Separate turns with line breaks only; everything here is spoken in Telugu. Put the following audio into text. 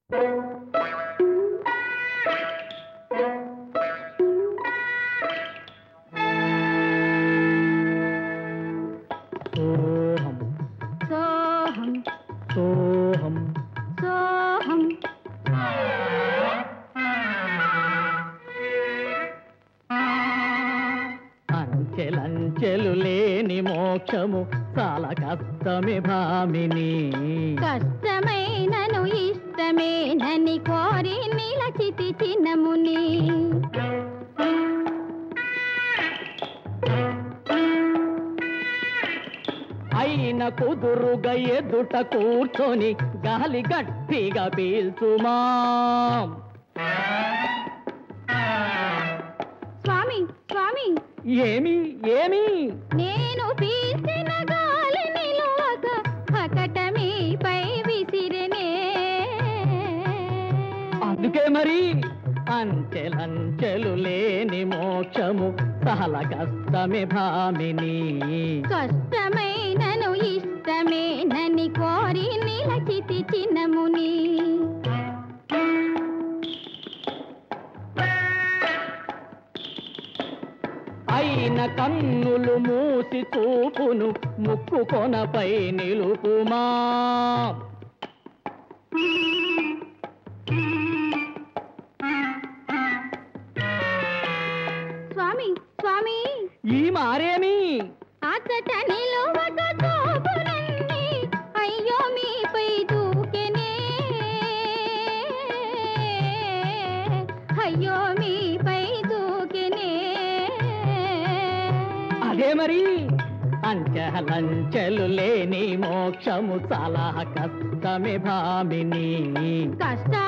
సోహం
సోహం
సోహం
సోహం
అంచెలంచెలు లేని మోక్షము చాలా కష్టమే భామిని
కష్టమైనను ఇష్టమేనని కోరి నిలచితి చిన్నముని
అయిన కుదురుగా ఎదుట కూర్చొని గాలి గట్టిగా పీల్చుమా
స్వామి స్వామి
ఏమి ఏమి
నేను పీల్చిన గాలి నిలువక పకటమీపై విసిరినే
అందుకే మరి అంచెలంచెలు లేని మోక్షము చాలా కష్టమే భామిని
కష్టమైనను ఇష్టమేనని కోరి నిలచితి చిన్నముని
అయిన కన్నులు మూసి చూపును ముక్కు కొనపై నిలుపుమా
స్వామి స్వామి
ఈ మారేమి
అచ్చట నిలువక చూపునండి అయ్యో మీపై దూకెనే అయ్యో మీపై దూకెనే
అదే మరి అంచెలంచెలు లేని మోక్షము చాలా కష్టమే భామిని
కష్ట